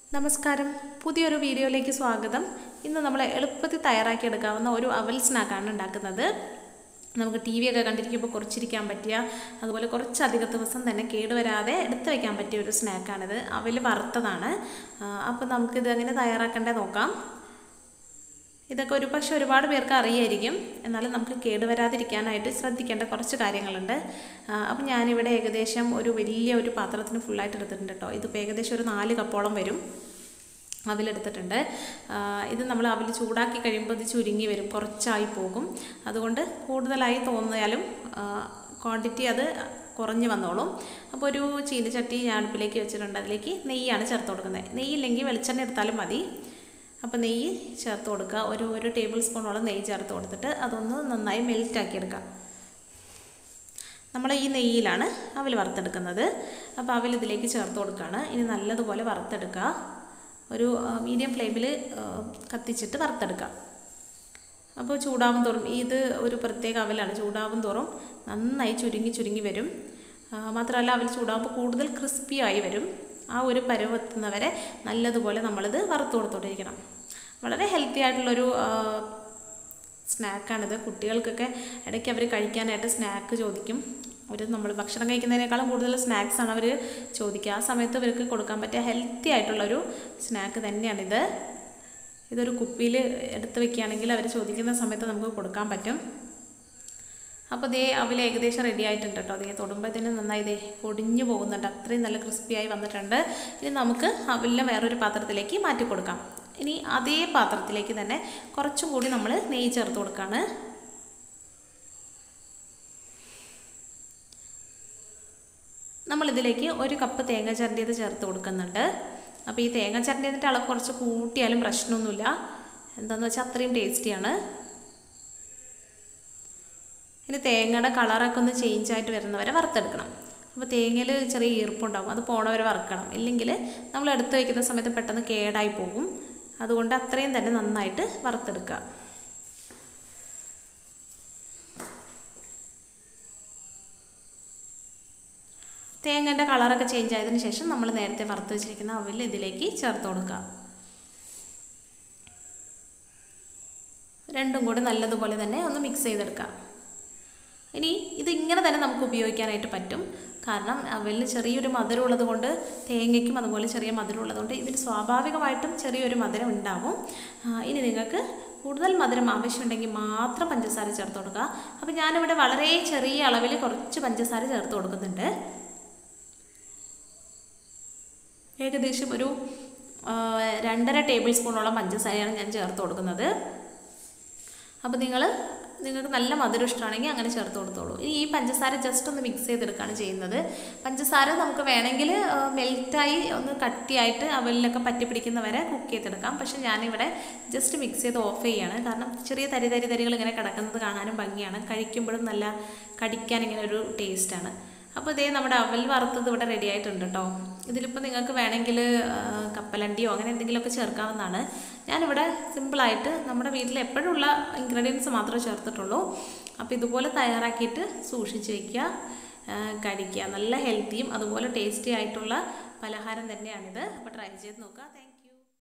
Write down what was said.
നമസ്കാരം പുതിയൊരു വീഡിയോയിലേക്ക് സ്വാഗതം ഇന്ന് നമ്മൾ എളുപ്പത്തിൽ തയ്യാറാക്കിയെടുക്കാവുന്ന ഒരു അവൽ സ്നാക്കാണ് ഉണ്ടാക്കുന്നത് നമുക്ക് ടി വി ഒക്കെ കണ്ടിരിക്കുമ്പോൾ കുറച്ചിരിക്കാൻ പറ്റിയ അതുപോലെ കുറച്ചധികം ദിവസം തന്നെ കേടുവരാതെ എടുത്തു വയ്ക്കാൻ പറ്റിയ ഒരു സ്നാക്കാണിത് അവൽ വറുത്തതാണ് അപ്പോൾ നമുക്കിത് എങ്ങനെ തയ്യാറാക്കേണ്ടത് നോക്കാം ഇതൊക്കെ ഒരു പക്ഷേ ഒരുപാട് പേർക്ക് അറിയായിരിക്കും എന്നാലും നമുക്ക് കേടുവരാതിരിക്കാനായിട്ട് ശ്രദ്ധിക്കേണ്ട കുറച്ച് കാര്യങ്ങളുണ്ട് അപ്പം ഞാനിവിടെ ഏകദേശം ഒരു വലിയ ഒരു പാത്രത്തിന് ഫുള്ളായിട്ട് എടുത്തിട്ടുണ്ട് കേട്ടോ ഇതിപ്പോൾ ഏകദേശം ഒരു നാല് കപ്പോളം വരും അവിലെടുത്തിട്ടുണ്ട് ഇത് നമ്മൾ അവിൽ ചൂടാക്കി കഴിയുമ്പോൾ ഇത് ചുരുങ്ങി വരും കുറച്ചായി പോകും അതുകൊണ്ട് കൂടുതലായി തോന്നിയാലും ക്വാണ്ടിറ്റി അത് കുറഞ്ഞ് വന്നോളും അപ്പോൾ ഒരു ചീനച്ചട്ടി ഞാൻ അടുപ്പിലേക്ക് വെച്ചിട്ടുണ്ട് അതിലേക്ക് നെയ്യാണ് ചേർത്ത് കൊടുക്കുന്നത് നെയ്യില്ലെങ്കിൽ വെളിച്ചെണ്ണ എടുത്താലും മതി അപ്പോൾ നെയ്യ് ചേർത്ത് കൊടുക്കുക ഒരു ഒരു ടേബിൾ സ്പൂണോളം നെയ്യ് ചേർത്ത് കൊടുത്തിട്ട് അതൊന്ന് നന്നായി മെൽറ്റാക്കി എടുക്കുക നമ്മൾ ഈ നെയ്യിലാണ് അവൽ വറുത്തെടുക്കുന്നത് അപ്പോൾ അവൽ ഇതിലേക്ക് ചേർത്ത് കൊടുക്കുകയാണ് ഇനി നല്ലതുപോലെ വറുത്തെടുക്കുക ഒരു മീഡിയം ഫ്ലെയിമിൽ കത്തിച്ചിട്ട് വറുത്തെടുക്കുക അപ്പോൾ ചൂടാവും തോറും ഇത് ഒരു പ്രത്യേക അവലാണ് ചൂടാവും തോറും നന്നായി ചുരുങ്ങി ചുരുങ്ങി വരും മാത്രമല്ല അവൽ ചൂടാകുമ്പോൾ കൂടുതൽ ക്രിസ്പി ആയി വരും ആ ഒരു പരുവെത്തുന്നവരെ നല്ലതുപോലെ നമ്മളിത് വറുത്ത് കൊടുത്തോണ്ടിരിക്കണം വളരെ ഹെൽത്തി ആയിട്ടുള്ളൊരു സ്നാക്കാണിത് കുട്ടികൾക്കൊക്കെ ഇടയ്ക്ക് അവർ കഴിക്കാനായിട്ട് സ്നാക്ക് ചോദിക്കും അവർ നമ്മൾ ഭക്ഷണം കഴിക്കുന്നതിനേക്കാളും കൂടുതൽ സ്നാക്സാണ് അവർ ചോദിക്കുക ആ സമയത്ത് ഇവർക്ക് കൊടുക്കാൻ പറ്റിയ ഹെൽത്തി ആയിട്ടുള്ളൊരു സ്നാക്ക് തന്നെയാണിത് ഇതൊരു കുപ്പിയിൽ എടുത്ത് വെക്കുകയാണെങ്കിൽ അവർ ചോദിക്കുന്ന സമയത്ത് നമുക്ക് കൊടുക്കാൻ പറ്റും അപ്പോൾ ദേ അവൽ ഏകദേശം റെഡി ആയിട്ടുണ്ട് കേട്ടോ അതേ തൊടുമ്പോഴത്തേനും നന്നായി ദേ പൊടിഞ്ഞു പോകുന്നുണ്ട് അത്രയും നല്ല ക്രിസ്പിയായി വന്നിട്ടുണ്ട് ഇനി നമുക്ക് അവലിനെ വേറൊരു പാത്രത്തിലേക്ക് മാറ്റി കൊടുക്കാം ഇനി അതേ പാത്രത്തിലേക്ക് തന്നെ കുറച്ചും കൂടി നമ്മൾ നെയ്യ് ചേർത്ത് കൊടുക്കുകയാണ് നമ്മളിതിലേക്ക് ഒരു കപ്പ് തേങ്ങ ചിരണ്ടിയത് ചേർത്ത് കൊടുക്കുന്നുണ്ട് അപ്പോൾ ഈ തേങ്ങ ചിരണ്ടിയതിൻ്റെ അളവ് കുറച്ച് കൂട്ടിയാലും പ്രശ്നമൊന്നുമില്ല എന്താണെന്ന് വെച്ചാൽ അത്രയും ടേസ്റ്റിയാണ് ഇനി തേങ്ങയുടെ കളറൊക്കെ ഒന്ന് ചേഞ്ച് ആയിട്ട് വരുന്നവരെ വറുത്തെടുക്കണം അപ്പോൾ തേങ്ങയിൽ ചെറിയ ഈർപ്പുണ്ടാകും അത് പോണവരെ വറുക്കണം ഇല്ലെങ്കിൽ നമ്മൾ എടുത്ത് വയ്ക്കുന്ന സമയത്ത് പെട്ടെന്ന് കേടായി പോകും അതുകൊണ്ട് അത്രയും തന്നെ നന്നായിട്ട് വറുത്തെടുക്കുക തേങ്ങൻ്റെ കളറൊക്കെ ചേഞ്ച് ആയതിനു ശേഷം നമ്മൾ നേരത്തെ വറുത്ത് വെച്ചിരിക്കുന്ന അവൽ ഇതിലേക്ക് ചേർത്ത് കൊടുക്കുക രണ്ടും കൂടി നല്ലതുപോലെ തന്നെ ഒന്ന് മിക്സ് ചെയ്തെടുക്കാം ഇനി ഇതിങ്ങനെ തന്നെ നമുക്ക് ഉപയോഗിക്കാനായിട്ട് പറ്റും കാരണം അവലിന് ചെറിയൊരു മധുരം ഉള്ളത് കൊണ്ട് തേങ്ങയ്ക്കും അതുപോലെ ചെറിയ മധുരം ഉള്ളതുകൊണ്ട് ഇതിൽ സ്വാഭാവികമായിട്ടും ചെറിയൊരു മധുരം ഉണ്ടാവും ഇനി നിങ്ങൾക്ക് കൂടുതൽ മധുരം ആവശ്യമുണ്ടെങ്കിൽ മാത്രം പഞ്ചസാര ചേർത്ത് കൊടുക്കുക അപ്പോൾ ഞാനിവിടെ വളരെ ചെറിയ അളവിൽ കുറച്ച് പഞ്ചസാര ചേർത്ത് കൊടുക്കുന്നുണ്ട് ഏകദേശം ഒരു രണ്ടര ടേബിൾ സ്പൂണോളം പഞ്ചസാരയാണ് ഞാൻ ചേർത്ത് കൊടുക്കുന്നത് അപ്പോൾ നിങ്ങൾ നിങ്ങൾക്ക് നല്ല മധുരം ഇഷ്ടമാണെങ്കിൽ അങ്ങനെ ചേർത്ത് കൊടുത്തോളൂ ഇനി ഈ പഞ്ചസാര ജസ്റ്റ് ഒന്ന് മിക്സ് ചെയ്തെടുക്കുകയാണ് ചെയ്യുന്നത് പഞ്ചസാര നമുക്ക് വേണമെങ്കിൽ മെൽറ്റായി ഒന്ന് കട്ടിയായിട്ട് അവലിലൊക്കെ പറ്റി പിടിക്കുന്ന വരെ കുക്ക് ചെയ്തെടുക്കാം പക്ഷെ ഞാനിവിടെ ജസ്റ്റ് മിക്സ് ചെയ്ത് ഓഫ് ചെയ്യാണ് കാരണം ചെറിയ തരി തരി തരികൾ ഇങ്ങനെ കിടക്കുന്നത് കാണാനും ഭംഗിയാണ് കഴിക്കുമ്പോഴും നല്ല കടിക്കാൻ ഇങ്ങനെ ഒരു ടേസ്റ്റാണ് അപ്പോൾ ഇതേ നമ്മുടെ അവൽ വറുത്തത് ഇവിടെ റെഡി ആയിട്ടുണ്ട് കേട്ടോ ഇതിലിപ്പോൾ നിങ്ങൾക്ക് വേണമെങ്കിൽ കപ്പലണ്ടിയോ അങ്ങനെ എന്തെങ്കിലുമൊക്കെ ചേർക്കാവുന്നതാണ് ഞാനിവിടെ സിമ്പിളായിട്ട് നമ്മുടെ വീട്ടിൽ എപ്പോഴുള്ള ഇൻഗ്രീഡിയൻസ് മാത്രമേ ചേർത്തിട്ടുള്ളൂ അപ്പോൾ ഇതുപോലെ തയ്യാറാക്കിയിട്ട് സൂക്ഷിച്ച് വയ്ക്കുക കഴിക്കുക നല്ല ഹെൽത്തിയും അതുപോലെ ടേസ്റ്റി ആയിട്ടുള്ള പലഹാരം തന്നെയാണിത് അപ്പോൾ ട്രൈ ചെയ്ത് നോക്കുക താങ്ക്